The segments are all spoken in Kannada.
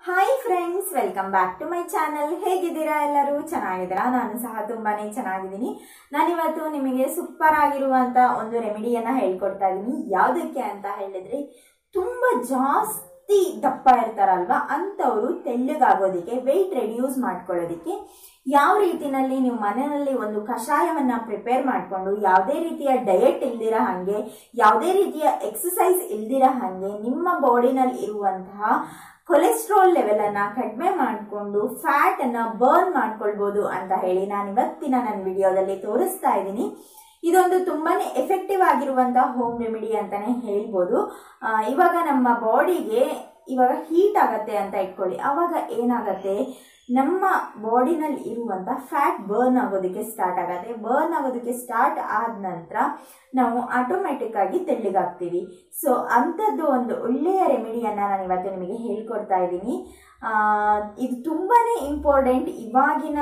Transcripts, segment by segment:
hi friends welcome back to my channel ಹೇಗಿದ್ದೀರಾ ಎಲ್ಲರೂ ಚೆನ್ನಾಗಿದ್ದೀರಾ ನಾನು ಸಹ ತುಂಬಾನೇ ಚೆನ್ನಾಗಿದ್ದೀನಿ ನಾನಿವತ್ತು ನಿಮಗೆ ಸೂಪರ್ ಆಗಿರುವಂತ ಒಂದು ರೆಮಿಡಿಯನ್ನ ಹೇಳ್ಕೊಡ್ತಾ ಇದ್ದೀನಿ ಯಾವುದಕ್ಕೆ ಅಂತ ಹೇಳಿದ್ರೆ ತುಂಬಾ ಜಾಸ್ತಿ ದಪ್ಪ ಇರ್ತಾರಲ್ವಾ ಅಂಥವ್ರು ತೆಳ್ಳಗಾಗೋದಕ್ಕೆ ವೆಯ್ಟ್ ರೆಡ್ಯೂಸ್ ಮಾಡ್ಕೊಳ್ಳೋದಕ್ಕೆ ಯಾವ ರೀತಿನಲ್ಲಿ ನೀವು ಮನೆಯಲ್ಲಿ ಒಂದು ಕಷಾಯವನ್ನ ಪ್ರಿಪೇರ್ ಮಾಡಿಕೊಂಡು ಯಾವುದೇ ರೀತಿಯ ಡಯಟ್ ಇಲ್ದಿರ ಹಾಗೆ ಯಾವುದೇ ರೀತಿಯ ಎಕ್ಸಸೈಸ್ ಇಲ್ದಿರ ಹಾಗೆ ನಿಮ್ಮ ಬಾಡಿನಲ್ಲಿ ಇರುವಂತಹ ಕೊಲೆಸ್ಟ್ರಾಲ್ ಲೆವೆಲ್ ಅನ್ನ ಕಡಿಮೆ ಮಾಡಿಕೊಂಡು ಫ್ಯಾಟ್ ಅನ್ನ ಬರ್ನ್ ಮಾಡ್ಕೊಳ್ಬಹುದು ಅಂತ ಹೇಳಿ ನಾನು ಇವತ್ತಿನ ನನ್ನ ವಿಡಿಯೋದಲ್ಲಿ ತೋರಿಸ್ತಾ ಇದ್ದೀನಿ ಇದೊಂದು ತುಂಬಾನೇ ಎಫೆಕ್ಟಿವ್ ಆಗಿರುವಂತಹ ಹೋಮ್ ರೆಮಿಡಿ ಅಂತಾನೆ ಹೇಳ್ಬೋದು ಆ, ಇವಾಗ ನಮ್ಮ ಬಾಡಿಗೆ ಇವಾಗ ಹೀಟ್ ಆಗತ್ತೆ ಅಂತ ಇಟ್ಕೊಳ್ಳಿ ಅವಾಗ ಏನಾಗತ್ತೆ ನಮ್ಮ ಬಾಡಿನಲ್ಲಿ ಇರುವಂತ ಫ್ಯಾಟ್ ಬರ್ನ್ ಆಗೋದಕ್ಕೆ ಸ್ಟಾರ್ಟ್ ಆಗತ್ತೆ ಬರ್ನ್ ಆಗೋದಕ್ಕೆ ಸ್ಟಾರ್ಟ್ ಆದ ನಂತರ ನಾವು ಆಟೋಮೆಟಿಕ್ ಆಗಿ ತೆಳ್ಳಗಾಗ್ತೀವಿ ಸೊ ಅಂಥದ್ದು ಒಂದು ಒಳ್ಳೆಯ ರೆಮಿಡಿಯನ್ನ ನಾನು ಇವತ್ತು ನಿಮಗೆ ಹೇಳ್ಕೊಡ್ತಾ ಇದ್ದೀನಿ ಆ, ಇದು ತುಂಬಾನೇ ಇಂಪಾರ್ಟೆಂಟ್ ಇವಾಗಿನ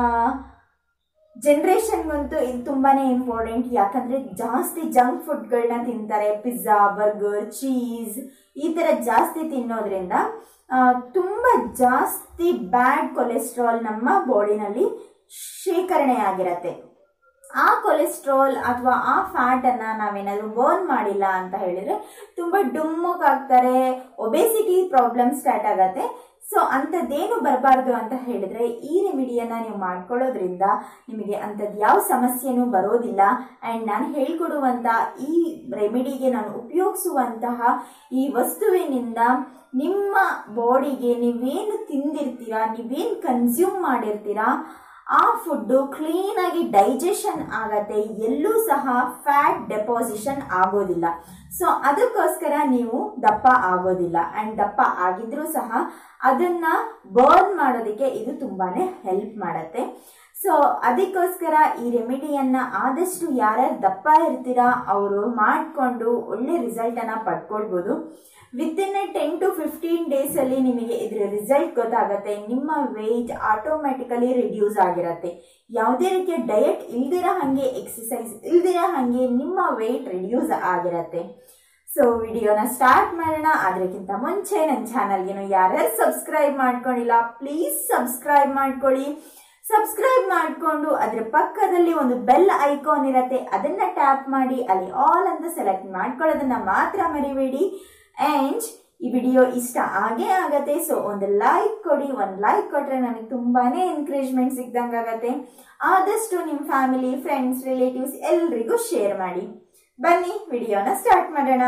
ಜನ್ರೇಷನ್ಗಂತೂ ಇದು ತುಂಬಾನೇ ಇಂಪಾರ್ಟೆಂಟ್ ಯಾಕಂದ್ರೆ ಜಾಸ್ತಿ ಜಂಕ್ ಫುಡ್ಗಳನ್ನ ತಿಂತಾರೆ ಪಿಜ್ಜಾ ಬರ್ಗರ್ ಚೀಸ್ ಈ ತರ ಜಾಸ್ತಿ ತಿನ್ನೋದ್ರಿಂದ ಆ, ತುಂಬಾ ಜಾಸ್ತಿ ಬ್ಯಾಡ್ ಕೊಲೆಸ್ಟ್ರಾಲ್ ನಮ್ಮ ಬಾಡಿನಲ್ಲಿ ಶೇಖರಣೆ ಆಗಿರತ್ತೆ ಆ ಕೊಲೆಸ್ಟ್ರಾಲ್ ಅಥವಾ ಆ ಫ್ಯಾಟ್ ಅನ್ನ ನಾವೇನಾದ್ರೂ ಬರ್ನ್ ಮಾಡಿಲ್ಲ ಅಂತ ಹೇಳಿದ್ರೆ ತುಂಬಾ ಡುಮ್ಮಕ್ಕಾಗ್ತಾರೆ ಒಬೆಸಿಟಿ ಪ್ರಾಬ್ಲಮ್ ಸ್ಟಾರ್ಟ್ ಆಗತ್ತೆ ಸೊ ಅಂಥದ್ದೇನು ಬರಬಾರ್ದು ಅಂತ ಹೇಳಿದ್ರೆ ಈ ರೆಮಿಡಿಯನ್ನ ನೀವು ಮಾಡ್ಕೊಳ್ಳೋದ್ರಿಂದ ನಿಮಗೆ ಅಂಥದ್ದು ಯಾವ ಸಮಸ್ಯೆನೂ ಬರೋದಿಲ್ಲ ಆ್ಯಂಡ್ ನಾನು ಹೇಳ್ಕೊಡುವಂಥ ಈ ರೆಮಿಡಿಗೆ ನಾನು ಉಪಯೋಗಿಸುವಂತಹ ಈ ವಸ್ತುವಿನಿಂದ ನಿಮ್ಮ ಬಾಡಿಗೆ ನೀವೇನು ತಿಂದಿರ್ತೀರಾ ನೀವೇನು ಕನ್ಸ್ಯೂಮ್ ಮಾಡಿರ್ತೀರಾ ಆ ಫುಡ್ಡು ಕ್ಲೀನಾಗಿ ಡೈಜೆಷನ್ ಆಗತ್ತೆ ಎಲ್ಲೂ ಸಹ ಫ್ಯಾಟ್ ಡೆಪಾಸಿಷನ್ ಆಗೋದಿಲ್ಲ ಸೊ ಅದಕ್ಕೋಸ್ಕರ ನೀವು ದಪ್ಪ ಆಗೋದಿಲ್ಲ ಅಂಡ್ ದಪ್ಪ ಆಗಿದ್ರೂ ಸಹ ಅದನ್ನ ಬರ್ನ್ ಮಾಡೋದಕ್ಕೆ ಇದು ತುಂಬಾನೇ ಹೆಲ್ಪ್ ಮಾಡತ್ತೆ ಸೊ ಅದಕ್ಕೋಸ್ಕರ ಈ ರೆಮಿಡಿಯನ್ನ ಆದಷ್ಟು ಯಾರ್ಯಾರು ದಪ್ಪ ಇರ್ತೀರಾ ಅವರು ಮಾಡಿಕೊಂಡು ಒಳ್ಳೆ ರಿಸಲ್ಟ್ ಅನ್ನ ಪಡ್ಕೊಳ್ಬೋದು within a ten to fifteen days ಅಲ್ಲಿ ನಿಮಗೆ ಇದ್ರ ರಿಸಲ್ಟ್ ಗೊತ್ತಾಗತ್ತೆ ನಿಮ್ಮ ವೆಯ್ಟ್ ಆಟೋಮ್ಯಾಟಿಕಲಿ ರಿಡ್ಯೂಸ್ ಆಗಿರತ್ತೆ ಯಾವುದೇ ರೀತಿಯ ಡಯಟ್ ಇಲ್ದಿರ ಹಾಗೆ ಎಕ್ಸಸೈಸ್ ಇಲ್ದಿರ ಹಾಗೆ ನಿಮ್ಮ ವೆಯ್ಟ್ ರಿಡ್ಯೂಸ್ ಆಗಿರತ್ತೆ ಸೊ ವಿಡಿಯೋನ ಸ್ಟಾರ್ಟ್ ಮಾಡೋಣ ಅದಕ್ಕಿಂತ ಮುಂಚೆ ನನ್ನ ಚಾನಲ್ಗೆ ಯಾರ್ಯಾರು ಸಬ್ಸ್ಕ್ರೈಬ್ ಮಾಡ್ಕೊಂಡಿಲ್ಲ ಪ್ಲೀಸ್ ಸಬ್ಸ್ಕ್ರೈಬ್ ಮಾಡ್ಕೊಳ್ಳಿ ಸಬ್ಸ್ಕ್ರೈಬ್ ಮಾಡಿಕೊಂಡು ಅದ್ರ ಪಕ್ಕದಲ್ಲಿ ಒಂದು ಬೆಲ್ ಐಕಾನ್ ಇರತ್ತೆ ಅದನ್ನ ಟ್ಯಾಪ್ ಮಾಡಿ ಅಲ್ಲಿ ಆಲ್ ಅಂತ ಸೆಲೆಕ್ಟ್ ಮಾಡ್ಕೊಳ್ಳೋದನ್ನ ಮಾತ್ರ ಮರಿಬೇಡಿ ಆ್ಯಂಡ್ ಈ ವಿಡಿಯೋ ಇಷ್ಟ ಆಗೇ ಆಗತ್ತೆ ಸೊ ಒಂದು ಲೈಕ್ ಕೊಡಿ ಒಂದು ಲೈಕ್ ಕೊಟ್ರೆ ನನಗೆ ತುಂಬಾನೇ ಎನ್ಕರೇಜ್ಮೆಂಟ್ ಸಿಗ್ದಂಗೆ ಆಗತ್ತೆ ಆದಷ್ಟು ನಿಮ್ಮ ಫ್ಯಾಮಿಲಿ ಫ್ರೆಂಡ್ಸ್ ರಿಲೇಟಿವ್ಸ್ ಎಲ್ರಿಗೂ ಶೇರ್ ಮಾಡಿ ಬನ್ನಿ ವಿಡಿಯೋನ ಸ್ಟಾರ್ಟ್ ಮಾಡೋಣ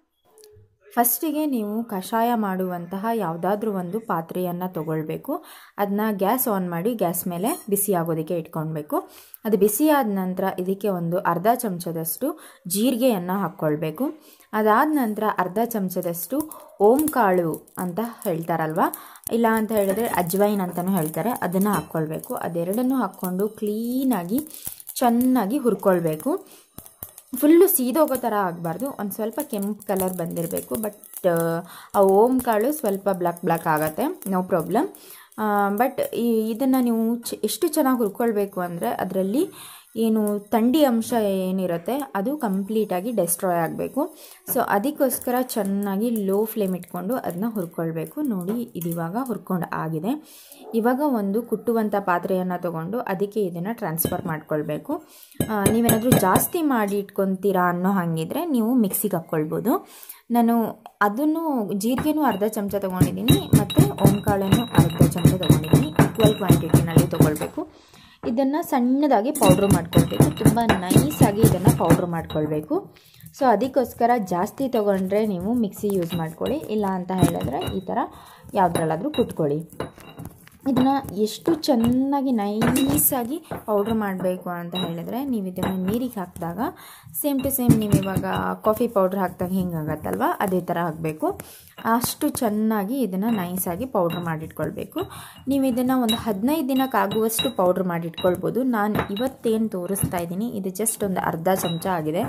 ಫಸ್ಟಿಗೆ ನೀವು ಕಷಾಯ ಮಾಡುವಂತಹ ಯಾವುದಾದ್ರೂ ಒಂದು ಪಾತ್ರೆಯನ್ನು ತಗೊಳ್ಬೇಕು ಅದನ್ನ ಗ್ಯಾಸ್ ಆನ್ ಮಾಡಿ ಗ್ಯಾಸ್ ಮೇಲೆ ಬಿಸಿ ಆಗೋದಕ್ಕೆ ಇಟ್ಕೊಳ್ಬೇಕು ಅದು ಬಿಸಿ ಆದ ನಂತರ ಇದಕ್ಕೆ ಒಂದು ಅರ್ಧ ಚಮಚದಷ್ಟು ಜೀರಿಗೆಯನ್ನು ಹಾಕ್ಕೊಳ್ಬೇಕು ಅದಾದ ನಂತರ ಅರ್ಧ ಚಮಚದಷ್ಟು ಓಂ ಕಾಳು ಅಂತ ಹೇಳ್ತಾರಲ್ವ ಇಲ್ಲ ಅಂತ ಹೇಳಿದ್ರೆ ಅಜ್ವೈನ್ ಅಂತಲೂ ಹೇಳ್ತಾರೆ ಅದನ್ನು ಹಾಕ್ಕೊಳ್ಬೇಕು ಅದೆರಡನ್ನೂ ಹಾಕ್ಕೊಂಡು ಕ್ಲೀನಾಗಿ ಚೆನ್ನಾಗಿ ಹುರ್ಕೊಳ್ಬೇಕು ಫುಲ್ಲು ಸೀದೋಗೋ ಥರ ಆಗಬಾರ್ದು ಒಂದು ಸ್ವಲ್ಪ ಕೆಂಪು ಕಲರ್ ಬಂದಿರಬೇಕು ಬಟ್ ಆ ಓಮ್ ಕಾಳು ಸ್ವಲ್ಪ ಬ್ಲ್ಯಾಕ್ ಬ್ಲ್ಯಾಕ್ ಆಗುತ್ತೆ ನೋ ಪ್ರಾಬ್ಲಮ್ ಬಟ್ ಈ ಇದನ್ನು ನೀವು ಚ ಎಷ್ಟು ಚೆನ್ನಾಗಿ ಹುರ್ಕೊಳ್ಬೇಕು ಅಂದರೆ ಅದರಲ್ಲಿ ಏನು ಥಂಡಿ ಅಂಶ ಏನಿರುತ್ತೆ ಅದು ಕಂಪ್ಲೀಟಾಗಿ ಡೆಸ್ಟ್ರಾಯ್ ಆಗಬೇಕು ಸೊ ಅದಕ್ಕೋಸ್ಕರ ಚೆನ್ನಾಗಿ ಲೋ ಫ್ಲೇಮ್ ಇಟ್ಕೊಂಡು ಅದನ್ನ ಹುರ್ಕೊಳ್ಬೇಕು ನೋಡಿ ಇದು ಇವಾಗ ಹುರ್ಕೊಂಡು ಆಗಿದೆ ಇವಾಗ ಒಂದು ಕುಟ್ಟುವಂಥ ಪಾತ್ರೆಯನ್ನು ತೊಗೊಂಡು ಅದಕ್ಕೆ ಇದನ್ನು ಟ್ರಾನ್ಸ್ಫರ್ ಮಾಡ್ಕೊಳ್ಬೇಕು ಆ, ನೀವೇನಾದರೂ ಜಾಸ್ತಿ ಮಾಡಿ ಇಟ್ಕೊತೀರಾ ಅನ್ನೋ ಹಾಗಿದ್ರೆ ನೀವು ಮಿಕ್ಸಿಗೆ ಹಾಕ್ಕೊಳ್ಬೋದು ನಾನು ಅದನ್ನು ಜೀರಿಗೆನೂ ಅರ್ಧ ಚಮಚ ತೊಗೊಂಡಿದ್ದೀನಿ ಮತ್ತು ಓಂಕಾಳನ್ನು ಅರ್ಧ ಚಮಚ ತೊಗೊಂಡಿದ್ದೀನಿ ಈಕ್ವಲ್ ಕ್ವಾಂಟಿಟಿನಲ್ಲಿ ತೊಗೊಳ್ಬೇಕು ಇದನ್ನು ಸಣ್ಣದಾಗಿ ಪೌಡ್ರ್ ಮಾಡ್ಕೊಳ್ಬೇಕು ತುಂಬ ನೈಸಾಗಿ ಇದನ್ನು ಪೌಡ್ರ್ ಮಾಡ್ಕೊಳ್ಬೇಕು ಸೊ ಅದಕ್ಕೋಸ್ಕರ ಜಾಸ್ತಿ ತೊಗೊಂಡ್ರೆ ನೀವು ಮಿಕ್ಸಿ ಯೂಸ್ ಮಾಡ್ಕೊಳ್ಳಿ ಇಲ್ಲ ಅಂತ ಹೇಳಿದ್ರೆ ಈ ಥರ ಯಾವುದ್ರಲ್ಲಾದರೂ ಕುಟ್ಕೊಳ್ಳಿ ಇದನ್ನು ಎಷ್ಟು ಚೆನ್ನಾಗಿ ನೈಸಾಗಿ ಪೌಡ್ರ್ ಮಾಡಬೇಕು ಅಂತ ಹೇಳಿದ್ರೆ ನೀವು ಇದನ್ನು ನೀರಿಗೆ ಹಾಕಿದಾಗ ಸೇಮ್ ಟು ಸೇಮ್ ನೀವು ಇವಾಗ ಕಾಫಿ ಪೌಡ್ರ್ ಹಾಕಿದಾಗ ಹಿಂಗಾಗತ್ತಲ್ವ ಅದೇ ಥರ ಆಗಬೇಕು ಅಷ್ಟು ಚೆನ್ನಾಗಿ ಇದನ್ನು ನೈಸಾಗಿ ಪೌಡ್ರ್ ಮಾಡಿಟ್ಕೊಳ್ಬೇಕು ನೀವು ಇದನ್ನು ಒಂದು ಹದಿನೈದು ದಿನಕ್ಕಾಗುವಷ್ಟು ಪೌಡ್ರ್ ಮಾಡಿಟ್ಕೊಳ್ಬೋದು ನಾನು ಇವತ್ತೇನು ತೋರಿಸ್ತಾ ಇದ್ದೀನಿ ಇದು ಜಸ್ಟ್ ಒಂದು ಅರ್ಧ ಚಮಚ ಆಗಿದೆ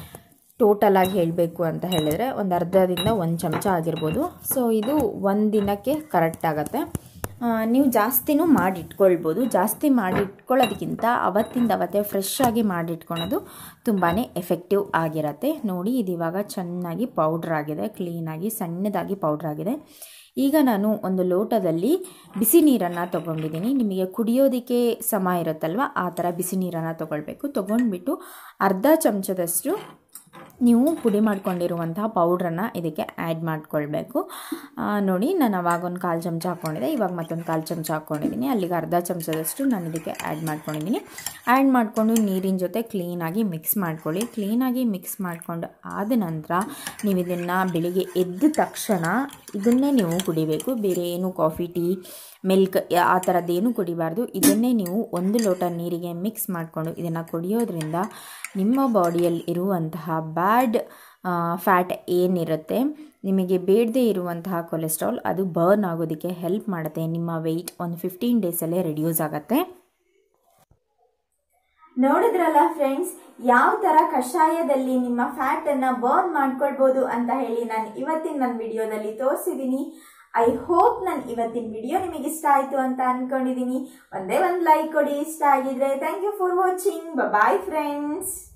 ಟೋಟಲಾಗಿ ಹೇಳಬೇಕು ಅಂತ ಹೇಳಿದರೆ ಒಂದು ಅರ್ಧದಿಂದ ಒಂದು ಚಮಚ ಆಗಿರ್ಬೋದು ಸೊ ಇದು ಒಂದು ದಿನಕ್ಕೆ ಕರೆಕ್ಟ್ ಆಗುತ್ತೆ ಆ, ನೀವು ಜಾಸ್ತಿನೂ ಮಾಡಿಟ್ಕೊಳ್ಬೋದು ಜಾಸ್ತಿ ಮಾಡಿಟ್ಕೊಳ್ಳೋದಕ್ಕಿಂತ ಅವತ್ತಿಂದ ಅವತ್ತೇ ಫ್ರೆಶ್ ಆಗಿ ಮಾಡಿಟ್ಕೊಳೋದು ತುಂಬಾ ಎಫೆಕ್ಟಿವ್ ಆಗಿರತ್ತೆ ನೋಡಿ ಇದು ಇವಾಗ ಚೆನ್ನಾಗಿ ಪೌಡ್ರ್ ಆಗಿದೆ ಕ್ಲೀನಾಗಿ ಸಣ್ಣದಾಗಿ ಪೌಡ್ರ್ ಆಗಿದೆ ಈಗ ನಾನು ಒಂದು ಲೋಟದಲ್ಲಿ ಬಿಸಿ ನೀರನ್ನು ತೊಗೊಂಡಿದ್ದೀನಿ ನಿಮಗೆ ಕುಡಿಯೋದಕ್ಕೆ ಸಮ ಇರುತ್ತಲ್ವ ಆ ಥರ ಬಿಸಿ ನೀರನ್ನು ತೊಗೊಳ್ಬೇಕು ತೊಗೊಂಡ್ಬಿಟ್ಟು ಅರ್ಧ ಚಮಚದಷ್ಟು ನೀವು ಪುಡಿ ಮಾಡ್ಕೊಂಡಿರುವಂತಹ ಪೌಡ್ರನ್ನು ಇದಕ್ಕೆ ಆ್ಯಡ್ ಮಾಡ್ಕೊಳ್ಬೇಕು ಆ, ನೋಡಿ ನಾನು ಅವಾಗ ಒಂದು ಕಾಲು ಚಮಚ ಹಾಕ್ಕೊಂಡಿದ್ದೆ ಇವಾಗ ಮತ್ತೊಂದು ಕಾಲು ಚಮಚ ಹಾಕ್ಕೊಂಡಿದ್ದೀನಿ ಅಲ್ಲಿಗೆ ಅರ್ಧ ಚಮಚದಷ್ಟು ನಾನು ಇದಕ್ಕೆ ಆ್ಯಡ್ ಮಾಡ್ಕೊಂಡಿದ್ದೀನಿ ಆ್ಯಡ್ ಮಾಡಿಕೊಂಡು ನೀರಿನ ಜೊತೆ ಕ್ಲೀನಾಗಿ ಮಿಕ್ಸ್ ಮಾಡ್ಕೊಳ್ಳಿ ಕ್ಲೀನಾಗಿ ಮಿಕ್ಸ್ ಮಾಡಿಕೊಂಡು ಆದ ನಂತರ ನೀವು ಇದನ್ನು ಬೆಳಿಗ್ಗೆ ಎದ್ದ ತಕ್ಷಣ ಇದನ್ನೇ ನೀವು ಕುಡಿಬೇಕು ಬೇರೆ ಏನು ಕಾಫಿ ಟೀ ಮಿಲ್ಕ್ ಆ ಥರದ್ದೇನು ಕುಡಿಬಾರ್ದು ಇದನ್ನೇ ನೀವು ಒಂದು ಲೋಟ ನೀರಿಗೆ ಮಿಕ್ಸ್ ಮಾಡಿಕೊಂಡು ಇದನ್ನು ಕುಡಿಯೋದ್ರಿಂದ ನಿಮ್ಮ ಬಾಡಿಯಲ್ಲಿ ಇರುವಂತಹ ಬ್ಯಾಡ್ ಫ್ಯಾಟ್ ಏನಿರುತ್ತೆ ನಿಮಗೆ ಬೇಡದೇ ಇರುವಂತಹ ಕೊಲೆಸ್ಟ್ರಾಲ್ ಅದು ಬರ್ನ್ ಆಗೋದಕ್ಕೆ ಹೆಲ್ಪ್ ಮಾಡುತ್ತೆ ನಿಮ್ಮ ವೆಯ್ಟ್ ಒಂದು ಫಿಫ್ಟೀನ್ ಡೇಸಲ್ಲೇ ರೆಡ್ಯೂಸ್ ಆಗುತ್ತೆ ನೋಡಿದ್ರಲ್ಲ ಫ್ರೆಂಡ್ಸ್ ಯಾವ ತರ ಕಷಾಯದಲ್ಲಿ ನಿಮ್ಮ ಫ್ಯಾಟ್ ಅನ್ನ ಬರ್ನ್ ಮಾಡ್ಕೊಳ್ಬಹುದು ಅಂತ ಹೇಳಿ ನಾನು ಇವತ್ತಿನ ನನ್ನ ವಿಡಿಯೋದಲ್ಲಿ ತೋರಿಸಿದ್ದೀನಿ ಐ ಹೋಪ್ ನನ್ನ ಇವತ್ತಿನ ವಿಡಿಯೋ ನಿಮಗೆ ಇಷ್ಟ ಆಯ್ತು ಅಂತ ಅನ್ಕೊಂಡಿದ್ದೀನಿ ಒಂದೇ ಒಂದು ಲೈಕ್ ಕೊಡಿ ಇಷ್ಟ ಆಗಿದ್ರೆ thank you for watching bye friends